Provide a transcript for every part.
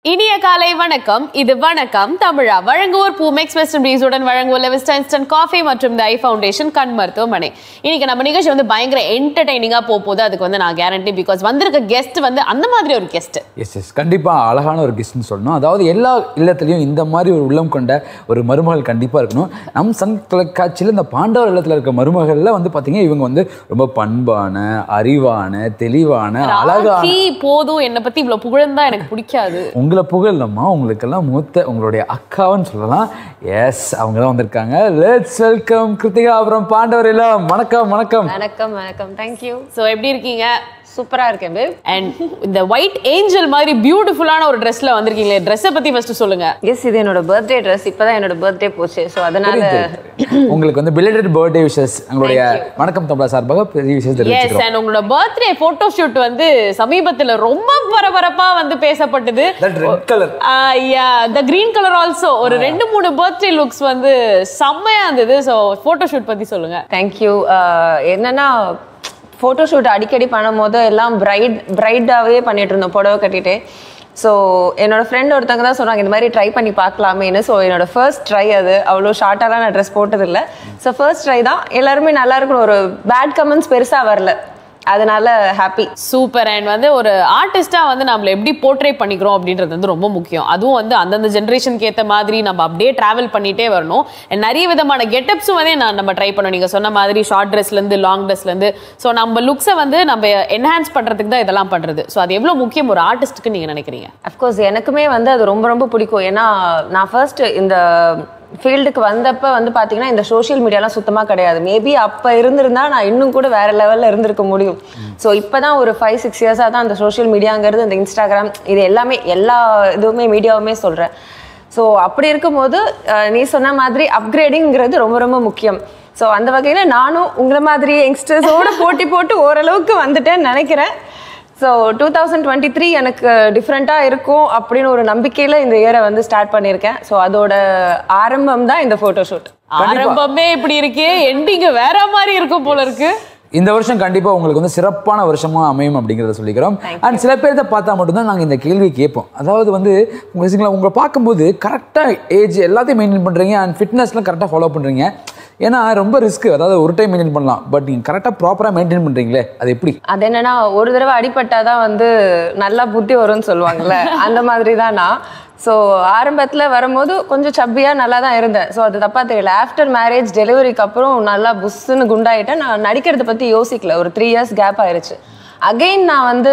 இனிய காலை வணக்கம் இது வணக்கம் தமிழா வழங்குவோர் பூமெக்ஸ் வெஸ்டர்ன் பிரீஸுடன் வழங்குவோர் லெவிஸ்டா இன்ஸ்டன்ட் காஃபி மற்றும் த ஐ ஃபவுண்டேஷன் கண் மருத்துவமனை இன்னைக்கு நம்ம நிகழ்ச்சி வந்து பயங்கர என்டர்டைனிங்கா போக போகுது அதுக்கு வந்து நான் கேரண்டி பிகாஸ் வந்திருக்க கெஸ்ட் வந்து அந்த மாதிரி ஒரு கெஸ்ட் எஸ் எஸ் கண்டிப்பாக அழகான ஒரு கிஸ்ட்னு சொல்லணும் அதாவது எல்லா இல்லத்துலேயும் இந்த மாதிரி ஒரு உள்ளம் கொண்ட ஒரு மருமகள் கண்டிப்பாக இருக்கணும் நம் சன் தொலைக்காட்சியில் இந்த பாண்டவர் இல்லத்தில் இருக்க மருமகளில் வந்து பார்த்தீங்கன்னா இவங்க வந்து ரொம்ப பண்பான அறிவான தெளிவான அழகான ராக்கி போதும் என்னை பத்தி இவ்வளவு புகழ்ந்தா எனக்கு பிடிக்காது உங்களை புகழம்மா உங்களுக்கெல்லாம் மூத்த உங்களுடைய அக்கான்னு சொல்லலாம் எஸ் அவங்க தான் வந்திருக்காங்க லெட்ஸ் வெல்கம் கிருத்திகா அப்புறம் பாண்டவர் இல்லம் வணக்கம் வணக்கம் வணக்கம் வணக்கம் தேங்க்யூ சோ எப்படி இருக்கீங்க சூப்பரா இருக்கேன் பேப் அண்ட் இந்த ஒயிட் ஏஞ்சல் மாதிரி பியூட்டிஃபுல்லான ஒரு ட்ரெஸ்ல வந்திருக்கீங்களே ட்ரெஸ்ஸை பத்தி ஃபர்ஸ்ட் சொல்லுங்க எஸ் இது என்னோட பர்த்டே ட்ரெஸ் இப்பதான் என்னோட பர்த்டே போச்சு ஸோ அதனால உங்களுக்கு வந்து பிலேட்டட் பர்த்டே விஷஸ் உங்களுடைய வணக்கம் தமிழா சார்பாக பெரிய விஷயம் எஸ் தெரிவிச்சுக்கிறோம் அண்ட் உங்களோட பர்த்டே போட்டோ ஷூட் வந்து சமீபத்துல ரொம்ப பரபரப்பா வந்து பேசப்பட்டது தட் ரெட் கலர் யா த கிரீன் கலர் ஆல்சோ ஒரு ரெண்டு மூணு பர்த்டே லுக்ஸ் வந்து செம்மையா இருந்தது ஸோ போட்டோ ஷூட் பத்தி சொல்லுங்க தேங்க்யூ என்னன்னா ஃபோட்டோ ஷூட் அடிக்கடி பண்ணும்போது எல்லாம் பிரைட் பிரைட்டாகவே பண்ணிட்டு இருந்தோம் புடவை கட்டிட்டு ஸோ என்னோட ஃப்ரெண்ட் ஒருத்தவங்க தான் சொன்னாங்க இந்த மாதிரி ட்ரை பண்ணி பார்க்கலாமேன்னு ஸோ என்னோட ஃபர்ஸ்ட் ட்ரை அது அவ்வளோ ஷார்ட்டாலாம் நான் ட்ரெஸ் போட்டதில்லை ஸோ ஃபர்ஸ்ட் ட்ரை தான் எல்லாருமே நல்லா இருக்கணும் ஒரு பேட் கமெண்ட்ஸ் பெருசாக வரல அதனால ஹாப்பி சூப்பர் அண்ட் வந்து ஒரு ஆர்டிஸ்டா வந்து நம்மள எப்படி போர்ட்ரே பண்ணிக்கிறோம் அப்படின்றது வந்து ரொம்ப முக்கியம் அதுவும் வந்து அந்தந்த ஜென்ரேஷனுக்கு ஏத்த மாதிரி நம்ம அப்படியே டிராவல் பண்ணிட்டே வரணும் And நிறைய விதமான கெட்டப்ஸும் வந்து நான் நம்ம ட்ரை பண்ணோம் நீங்க சொன்ன மாதிரி ஷார்ட் ட்ரெஸ்ல இருந்து லாங் ட்ரெஸ்ல இருந்து ஸோ நம்ம லுக்ஸை வந்து நம்ம என்ஹான்ஸ் பண்றதுக்கு தான் இதெல்லாம் பண்றது ஸோ அது எவ்வளவு முக்கியம் ஒரு ஆர்டிஸ்ட்டுக்கு நீங்க நினைக்கிறீங்க அஃப்கோர்ஸ் எனக்குமே வந்து அது ரொம்ப ரொம்ப பிடிக்கும் ஏன்னா நான் ஃபர்ஸ்ட் இந்த ஃபீல்டுக்கு வந்தப்ப வந்து பார்த்தீங்கன்னா இந்த சோஷியல் மீடியாலாம் சுத்தமாக கிடையாது மேபி அப்போ இருந்திருந்தா நான் இன்னும் கூட வேற லெவலில் இருந்திருக்க முடியும் ஸோ இப்போ தான் ஒரு ஃபைவ் சிக்ஸ் இயர்ஸாக தான் அந்த சோஷியல் மீடியாங்கிறது இந்த இன்ஸ்டாகிராம் இது எல்லாமே எல்லா இதுவுமே மீடியாவுமே சொல்கிறேன் ஸோ அப்படி இருக்கும்போது அஹ், நீ சொன்ன மாதிரி அப்கிரேடிங்கிறது ரொம்ப ரொம்ப முக்கியம் ஸோ அந்த வகையில் நானும் உங்களை மாதிரி யங்ஸ்டர்ஸோட போட்டி போட்டு ஓரளவுக்கு வந்துட்டேன்னு நினைக்கிறேன் so two thousand twenty three எனக்கு டிஃப்ரெண்ட்டாக இருக்கும் அப்படின்னு ஒரு நம்பிக்கையில் இந்த இயரை வந்து ஸ்டார்ட் பண்ணியிருக்கேன் ஸோ அதோட ஆரம்பம் தான் இந்த ஃபோட்டோ ஷூட் ஆரம்பமே இப்படி இருக்கே எண்டிங் வேற மாதிரி இருக்கும் போல இருக்கு இந்த வருஷம் கண்டிப்பா உங்களுக்கு வந்து சிறப்பான வருஷமா அமையும் அப்படிங்கிறத சொல்லிக்கிறோம் அண்ட் சில பேர்த்த பார்த்தா மட்டும்தான் நாங்க இந்த கேள்வி கேட்போம் அதாவது வந்து உங்க வச்சுங்களா, உங்களை பார்க்கும்போது கரெக்டா ஏஜ் எல்லாத்தையும் மெயின்டைன் பண்றீங்க அண்ட் ஃபிட்னஸ்லாம் கரெக்டாக ஃபாலோ பண்றீங்க ஏன்னா ரொம்ப ரிஸ்க் அதாவது ஒரு டைம் மெயின்டைன் பண்ணலாம் பட் நீங்க கரெக்டாக ப்ராப்பரா மெயின்டைன் பண்றீங்களே அது எப்படி அது என்னன்னா ஒரு தடவை அடிபட்டாதான் வந்து நல்லா புத்தி வரும்னு சொல்லுவாங்கல்ல அந்த மாதிரி தான் நான் ஸோ ஆரம்பத்தில் வரும்போது கொஞ்சம் சப்பியாக நல்லா தான் இருந்தேன் ஸோ அது தப்பாக தெரியல ஆஃப்டர் மேரேஜ் டெலிவரிக்கு அப்புறம் நல்லா புஸ்ஸுன்னு குண்டாயிட்டேன் நான் நடிக்கிறத பற்றி யோசிக்கல ஒரு த்ரீ இயர்ஸ் கேப் ஆயிருச்சு அகைன் நான் வந்து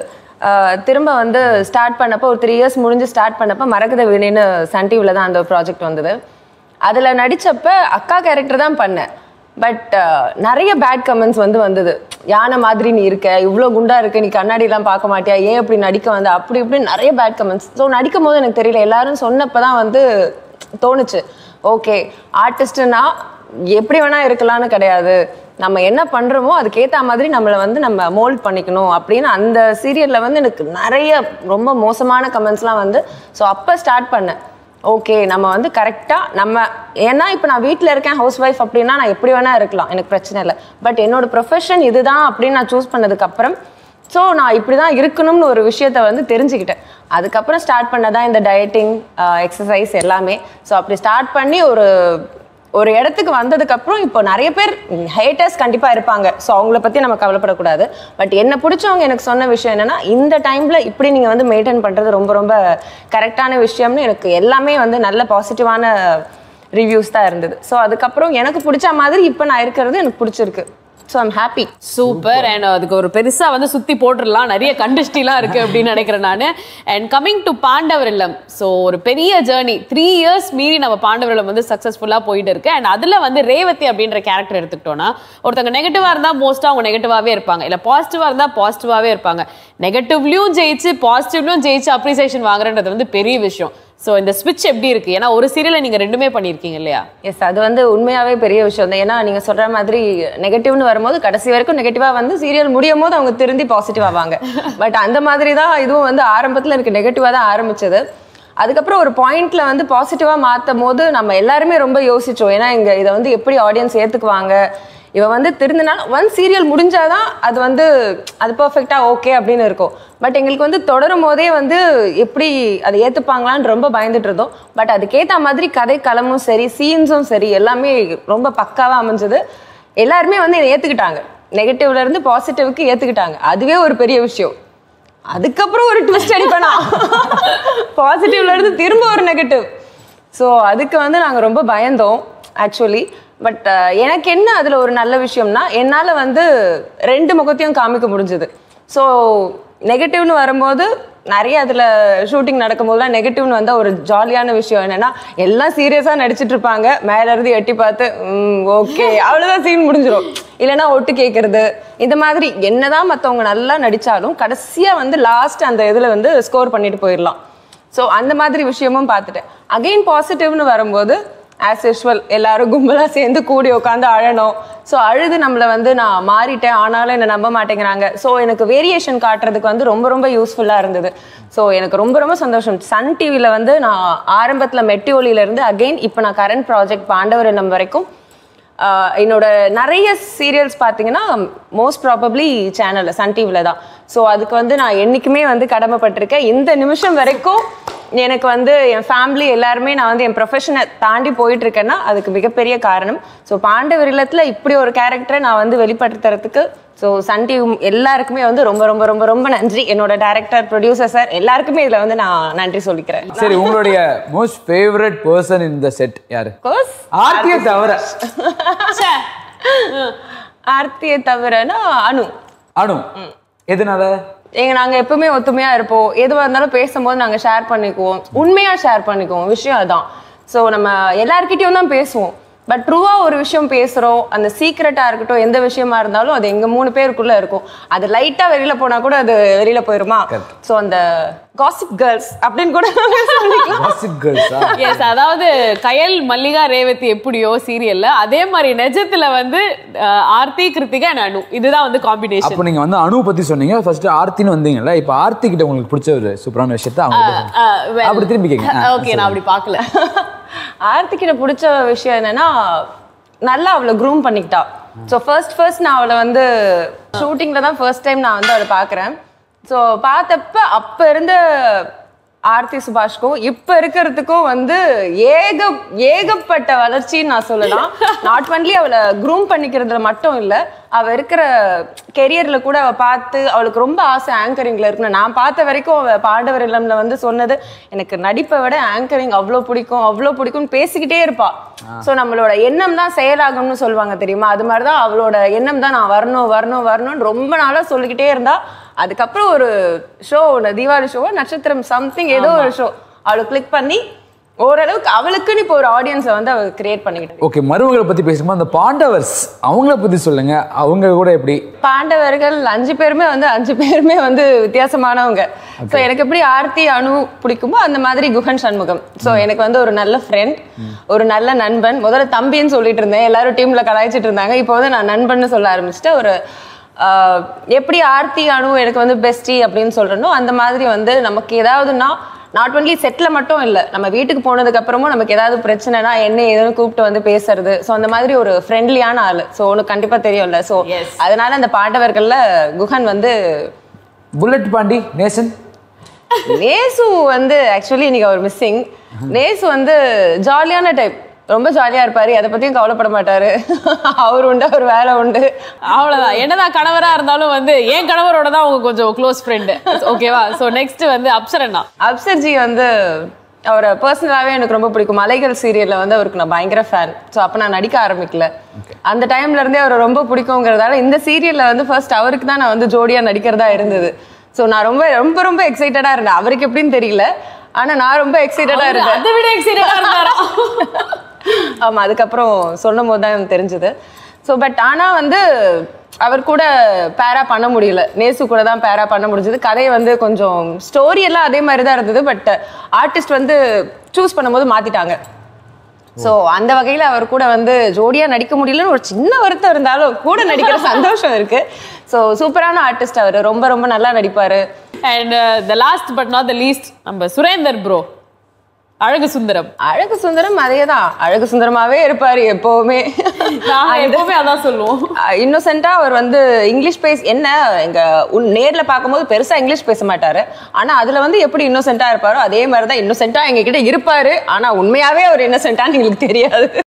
ஆஹ், திரும்ப வந்து ஸ்டார்ட் பண்ணப்போ ஒரு த்ரீ இயர்ஸ் முடிஞ்சு ஸ்டார்ட் பண்ணப்போ மரகத வினைன்னு சன் டிவியில் தான் அந்த ப்ராஜெக்ட் வந்தது அதில் நடித்தப்ப அக்கா கேரக்டர் தான் பண்ணேன் பட் நிறைய பேட் கமெண்ட்ஸ் வந்து வந்தது யானை மாதிரி நீ இருக்க இவ்வளோ குண்டா இருக்க நீ கண்ணாடிலாம் பார்க்க மாட்டியா ஏன் இப்படி நடிக்க வந்த அப்படி இப்படி நிறைய பேட் கமெண்ட்ஸ் ஸோ நடிக்கும் போது எனக்கு தெரியல எல்லாரும் சொன்னப்போ தான் வந்து தோணுச்சு ஓகே ஆர்டிஸ்ட்னா எப்படி வேணா இருக்கலாம்னு கிடையாது நம்ம என்ன பண்றோமோ அதுக்கேற்ற மாதிரி நம்மளை வந்து நம்ம மோல்ட் பண்ணிக்கணும் அப்படின்னு அந்த சீரியல்ல வந்து எனக்கு நிறைய ரொம்ப மோசமான கமெண்ட்ஸ்லாம் வந்து ஸோ அப்போ ஸ்டார்ட் பண்ணேன் ஓகே நம்ம வந்து கரெக்டாக நம்ம ஏன்னா இப்போ நான் வீட்டில் இருக்கேன் ஹவுஸ் ஒய்ஃப் அப்படின்னா நான் எப்படி வேணா இருக்கலாம் எனக்கு பிரச்சனை இல்லை பட் என்னோட ப்ரொஃபஷன் இதுதான் அப்படின்னு நான் சூஸ் பண்ணதுக்கப்புறம் ஸோ நான் இப்படி தான் இருக்கணும்னு ஒரு விஷயத்த வந்து தெரிஞ்சுக்கிட்டேன் அதுக்கப்புறம் ஸ்டார்ட் பண்ணதான் இந்த டயட்டிங் எக்ஸசைஸ் எல்லாமே ஸோ அப்படி ஸ்டார்ட் பண்ணி ஒரு ஒரு இடத்துக்கு வந்ததுக்கப்புறம் இப்போ நிறைய பேர் ஹேட்டர்ஸ் கண்டிப்பாக இருப்பாங்க ஸோ அவங்கள பற்றி நம்ம கவலைப்படக்கூடாது பட் என்ன பிடிச்சவங்க எனக்கு சொன்ன விஷயம் என்னன்னா இந்த டைமில் இப்படி நீங்கள் வந்து மெயின்டைன் பண்ணுறது ரொம்ப ரொம்ப கரெக்டான விஷயம்னு எனக்கு எல்லாமே வந்து நல்ல பாசிட்டிவான ரிவ்யூஸ் தான் இருந்தது ஸோ அதுக்கப்புறம் எனக்கு பிடிச்ச மாதிரி இப்போ நான் இருக்கிறது எனக்கு பிடிச்சிருக்கு so I'm happy super and அதுக்கு ஒரு பெருசா வந்து சுத்தி போட்டுடலாம் நிறைய கண்டிஸ்டிலாம் இருக்கு அப்படின்னு நினைக்கிறேன் நான் அண்ட் கமிங் டு பாண்டவர் இல்லம் ஸோ ஒரு பெரிய ஜேர்னி த்ரீ இயர்ஸ் மீறி நம்ம பாண்டவர் இல்லம் வந்து சக்ஸஸ்ஃபுல்லாக போயிட்டு இருக்கு அண்ட் அதுல வந்து ரேவதி அப்படின்ற கேரக்டர் எடுத்துக்கிட்டோம்னா ஒருத்தங்க நெகட்டிவா இருந்தா மோஸ்டா அவங்க நெகட்டிவாவே இருப்பாங்க இல்ல பாசிட்டிவா இருந்தா பாசிட்டிவாவே இருப்பாங்க நெகட்டிவ்லயும் ஜெயிச்சு பாசிட்டிவ்லயும் ஜெயிச்சு அப்ரிசியேஷன் வாங்குறன்றது வந்து பெரிய விஷயம் ஸோ இந்த ஸ்விட்ச் எப்படி இருக்கு ஏன்னா ஒரு சீரியலை நீங்க ரெண்டுமே பண்ணியிருக்கீங்க இல்லையா எஸ் அது வந்து உண்மையாவே பெரிய விஷயம் தான் ஏன்னா நீங்க சொல்ற மாதிரி நெகட்டிவ்னு வரும்போது கடைசி வரைக்கும் நெகட்டிவா வந்து சீரியல் முடியும் போது அவங்க திருந்தி பாசிட்டிவ் ஆவாங்க பட் அந்த மாதிரி தான் இதுவும் வந்து ஆரம்பத்துல எனக்கு நெகட்டிவா தான் ஆரம்பிச்சது அதுக்கப்புறம் ஒரு பாயிண்ட்ல வந்து பாசிட்டிவா மாத்தும் போது நம்ம எல்லாருமே ரொம்ப யோசிச்சோம் ஏன்னா இங்க இதை வந்து எப்படி ஆடியன்ஸ் ஏத்துக்குவாங்க இவ வந்து திருந்தினாலும் ஒன் சீரியல் முடிஞ்சாதான் அது வந்து அது பர்ஃபெக்டாக ஓகே அப்படின்னு இருக்கும் பட் எங்களுக்கு வந்து தொடரும் போதே வந்து எப்படி அதை ஏற்றுப்பாங்களான்னு ரொம்ப பயந்துட்டு இருந்தோம் பட் அதுக்கேற்ற மாதிரி கதை களமும் சரி சீன்ஸும் சரி எல்லாமே ரொம்ப பக்காவாக அமைஞ்சது எல்லாருமே வந்து இதை ஏற்றுக்கிட்டாங்க நெகட்டிவ்ல இருந்து பாசிட்டிவ்க்கு ஏற்றுக்கிட்டாங்க அதுவே ஒரு பெரிய விஷயம் அதுக்கப்புறம் ஒரு ட்விஸ்ட் அடிப்பேனா பாசிட்டிவ்ல இருந்து திரும்ப ஒரு நெகட்டிவ் ஸோ அதுக்கு வந்து நாங்கள் ரொம்ப பயந்தோம் ஆக்சுவலி பட் எனக்கு என்ன அதில் ஒரு நல்ல விஷயம்னா என்னால் வந்து ரெண்டு முகத்தையும் காமிக்க முடிஞ்சுது ஸோ நெகட்டிவ்னு வரும்போது நிறைய அதில் ஷூட்டிங் நடக்கும்போதுலாம் நெகட்டிவ்னு வந்தால் ஒரு ஜாலியான விஷயம் என்னன்னா எல்லாம் சீரியஸாக நடிச்சிட்டு இருப்பாங்க மேல இருந்து எட்டி பார்த்து ஓகே அவ்வளோதான் சீன் முடிஞ்சிடும் இல்லைன்னா ஒட்டு கேட்கறது இந்த மாதிரி என்னதான் மற்றவங்க நல்லா நடிச்சாலும் கடைசியாக வந்து லாஸ்ட் அந்த இதில் வந்து ஸ்கோர் பண்ணிட்டு போயிடலாம் ஸோ அந்த மாதிரி விஷயமும் பார்த்துட்டேன் அகைன் பாசிட்டிவ்னு வரும்போது ஆஸ் யூஷுவல் எல்லாரும் கும்பலாக சேர்ந்து கூடி உட்காந்து அழணும் ஸோ அழுது நம்மளை வந்து நான் மாறிட்டேன் ஆனாலும் என்னை நம்ப மாட்டேங்கிறாங்க ஸோ எனக்கு வேரியேஷன் காட்டுறதுக்கு வந்து ரொம்ப ரொம்ப யூஸ்ஃபுல்லாக இருந்தது ஸோ எனக்கு ரொம்ப ரொம்ப சந்தோஷம் சன் டிவியில் வந்து நான் ஆரம்பத்தில் மெட்டி ஒலியிலேருந்து அகைன் இப்போ நான் கரண்ட் ப்ராஜெக்ட் பாண்டவர் இல்லம் வரைக்கும் ஆஹ் என்னோட நிறைய சீரியல்ஸ் பார்த்தீங்கன்னா மோஸ்ட் ப்ராபப்ளி சேனலில் சன் டிவியில் தான் ஸோ அதுக்கு வந்து நான் என்றைக்குமே வந்து கடமைப்பட்டிருக்கேன் இந்த நிமிஷம் வரைக்கும் எனக்கு வந்து என் ஃபேமிலி எல்லாருமே நான் வந்து என் ப்ரொஃபஷனை தாண்டி போயிட்டு இருக்கேன்னா அதுக்கு மிகப்பெரிய காரணம் ஸோ பாண்டவர் இல்லத்தில் இப்படி ஒரு கேரக்டரை நான் வந்து வெளிப்படுத்துறதுக்கு ஸோ சன் டிவி எல்லாருக்குமே வந்து ரொம்ப ரொம்ப ரொம்ப ரொம்ப நன்றி என்னோட டேரக்டர் ப்ரொடியூசர் சார் எல்லாருக்குமே இதில் வந்து நான் நன்றி சொல்லிக்கிறேன் சரி உங்களுடைய most favourite person in the set யாரு கோர்ஸ் ஆர்த்தியை தவிர ச்சே. ஆர்த்தியை தவிரனா அனு அனு எதனால எங்க நாங்க எப்பவுமே ஒத்துமையா இருப்போம் எதுவா இருந்தாலும் பேசும்போது நாங்க ஷேர் பண்ணிக்குவோம் உண்மையா ஷேர் பண்ணிக்குவோம் விஷயம் அதான் ஸோ நம்ம எல்லார்கிட்டயும் தான் பேசுவோம் பட் ட்ரூவா ஒரு விஷயம் பேசுறோம் அந்த சீக்ரெட்டா இருக்கட்டும் எந்த விஷயமா இருந்தாலும் அது எங்க மூணு பேருக்குள்ள இருக்கும் அது லைட்டா வெளியில போனா கூட அது வெளியில போயிருமா ஸோ அந்த காசிப் கேர்ள்ஸ் அப்படின்னு கூட சொல்லிக்கலாம் Gossip girls ஆ? எஸ் அதாவது கயல் மல்லிகா ரேவதி எப்படியோ சீரியல்ல அதே மாதிரி நிஜத்துல வந்து அஹ், ஆர்த்தி கிருத்திகா and அனு இதுதான் வந்து காம்பினேஷன் அப்போ நீங்க வந்து அனு பத்தி சொன்னீங்க ஃபர்ஸ்ட் ஆர்த்தின்னு வந்தீங்கல்ல இப்போ ஆர்த்தி கிட்ட உங்களுக்கு பிடிச்ச ஒரு சூப்பரான விஷயத்த அவங்க கிட்ட சொல்லுங்க. அப்படி திரும்பி கேங்க ஆ, ஓகே நான் அப்படி பார்க்கல ஆர்த்திக்கிட்ட பிடிச்ச விஷயம் என்னன்னா நல்லா அவளை க்ரூம் பண்ணிக்கிட்டா ஸோ ஃபர்ஸ்ட் ஃபர்ஸ்ட் நான் அவளை வந்து ஷூட்டிங்கில் தான் ஃபர்ஸ்ட் டைம் நான் வந்து அவளை பார்க்குறேன் ஸோ பார்த்தப்ப அப்போ இருந்த ஆர்த்தி சுபாஷ்க்கும் இப்போ இருக்கிறதுக்கும் வந்து ஏக ஏகப்பட்ட வளர்ச்சின்னு நான் சொல்லலாம் நாட் ஒன்லி அவளை க்ரூம் பண்ணிக்கிறதுல மட்டும் இல்லை அவள் இருக்கிற கெரியரில் கூட அவள் பார்த்து அவளுக்கு ரொம்ப ஆசை ஆங்கரிங்கில் இருக்கணும் நான் பார்த்த வரைக்கும் அவள் பாண்டவர் இல்லம்ல வந்து சொன்னது எனக்கு நடிப்பை விட ஆங்கரிங் அவ்வளோ பிடிக்கும் அவ்வளோ பிடிக்கும்னு பேசிக்கிட்டே இருப்பா ஸோ நம்மளோட எண்ணம் தான் செயலாகும்னு சொல்லுவாங்க தெரியுமா அது மாதிரி தான் அவளோட எண்ணம் தான் நான் வரணும் வரணும் வரணும்னு ரொம்ப நாளாக சொல்லிக்கிட்டே இருந்தா அதுக்கப்புறம் ஒரு ஷோ ஒன்று தீபாவளி ஷோ நட்சத்திரம் சம்திங் ஏதோ ஒரு ஷோ அவளை கிளிக் பண்ணி ஓரளவுக்கு அவளுக்குன்னு இப்போ ஒரு ஆடியன்ஸை வந்து அவள் கிரியேட் பண்ணிக்கிட்டு ஓகே மருமகளை பத்தி பேசும்போது அந்த பாண்டவர்ஸ் அவங்கள பத்தி சொல்லுங்க அவங்க கூட எப்படி பாண்டவர்கள் அஞ்சு பேருமே வந்து அஞ்சு பேருமே வந்து வித்தியாசமானவங்க ஸோ எனக்கு எப்படி ஆர்த்தி அணு பிடிக்குமோ அந்த மாதிரி குஹன் சண்முகம் ஸோ எனக்கு வந்து ஒரு நல்ல ஃப்ரெண்ட் ஒரு நல்ல நண்பன் முதல்ல தம்பின்னு சொல்லிட்டு இருந்தேன் எல்லாரும் டீம்ல கலாய்ச்சிட்டு இருந்தாங்க இப்போ வந்து நான் நண்பன்னு சொல்ல ஆரம்பிச்சிட்டேன் ஒரு ஆஹ், எப்படி ஆர்த்தி அணு எனக்கு வந்து பெஸ்டி அப்படின்னு சொல்றனோ அந்த மாதிரி வந்து நமக்கு ஏதாவதுன்னா நாட் ஒன்லி செட்டில் மட்டும் இல்லை நம்ம வீட்டுக்கு போனதுக்கு அப்புறமும் நமக்கு ஏதாவது பிரச்சனைனா என்ன ஏதுன்னு கூப்பிட்டு வந்து பேசுறது ஸோ அந்த மாதிரி ஒரு ஃப்ரெண்ட்லியான ஆள் ஸோ உனக்கு கண்டிப்பாக தெரியும்ல ஸோ Yes. அதனால அந்த பாண்டவர்கள்ல குஹன் வந்து புல்லட் பாண்டி நேசன் நேசு வந்து ஆக்சுவலி இன்னைக்கு அவர் மிஸ்ஸிங் நேசு வந்து ஜாலியான டைப் ரொம்ப ஜாலியா இருப்பாரு எதை பத்தியும் கவலைப்பட மாட்டாரு அவர் உண்டு அவர் வேலை உண்டு அவ்வளவுதான் என்னதான் கணவரா இருந்தாலும் வந்து என் கணவரோட தான் அவங்க கொஞ்சம் க்ளோஸ் ஃப்ரெண்டு ஓகேவா சோ நெக்ஸ்ட் வந்து அப்சரண்ணா அப்சர்ஜி வந்து அவரை பர்சனலாகவே எனக்கு ரொம்ப பிடிக்கும் மலைகள் சீரியலில் வந்து அவருக்கு நான் பயங்கர ஃபேன் ஸோ அப்போ நான் நடிக்க ஆரம்பிக்கல அந்த டைம்ல இருந்தே அவரை ரொம்ப பிடிக்குங்கிறதால இந்த சீரியலில் வந்து ஃபர்ஸ்ட் அவருக்கு தான் நான் வந்து ஜோடியாக நடிக்கிறதா இருந்தது ஸோ நான் ரொம்ப ரொம்ப ரொம்ப எக்ஸைட்டடாக இருந்தேன் அவருக்கு எப்படின்னு தெரியல ஆனால் நான் ரொம்ப எக்ஸைட்டடாக இருந்தேன் அதை விட எக்ஸைட்டடா இருந்தாரா ஆமா அதுக்கப்புறம் சொல்லும் போது தான் எனக்கு தெரிஞ்சது ஸோ பட் ஆனா வந்து அவர் கூட பேரா பண்ண முடியல நேசு கூட தான் பேரா பண்ண முடிஞ்சது கதையை வந்து கொஞ்சம் ஸ்டோரி எல்லாம் அதே மாதிரி தான் இருந்தது பட் ஆர்டிஸ்ட் வந்து சூஸ் பண்ணும்போது மாத்திட்டாங்க ஸோ அந்த வகையில் அவர் கூட வந்து ஜோடியா நடிக்க முடியலன்னு ஒரு சின்ன வருத்தம் இருந்தாலும் கூட நடிக்கிற சந்தோஷம் இருக்கு ஸோ சூப்பரான ஆர்டிஸ்ட் அவர் ரொம்ப ரொம்ப நல்லா நடிப்பாரு and the last but not the least நம்ம சுரேந்தர் ப்ரோ அழகு சுந்தரம் அழகு சுந்தரம் அதே தான் அழகு சுந்தரமாவே இருப்பாரு எப்பவுமே நாங்க எப்பவுமே அதான் சொல்லுவோம் இன்னோசென்ட்டா அவர் வந்து இங்கிலீஷ் பேச என்ன எங்க உன் நேர்ல பார்க்கும்போது பெருசா இங்கிலீஷ் பேச மாட்டாரு ஆனா அதுல வந்து எப்படி இன்னோசென்ட்டா இருப்பாரோ அதே மாதிரி தான் இன்னோசென்ட்டா எங்க கிட்ட இருப்பாரு ஆனா உண்மையாவே அவர் இன்னோசென்ட்டான்னு எங்களுக்கு தெரியாது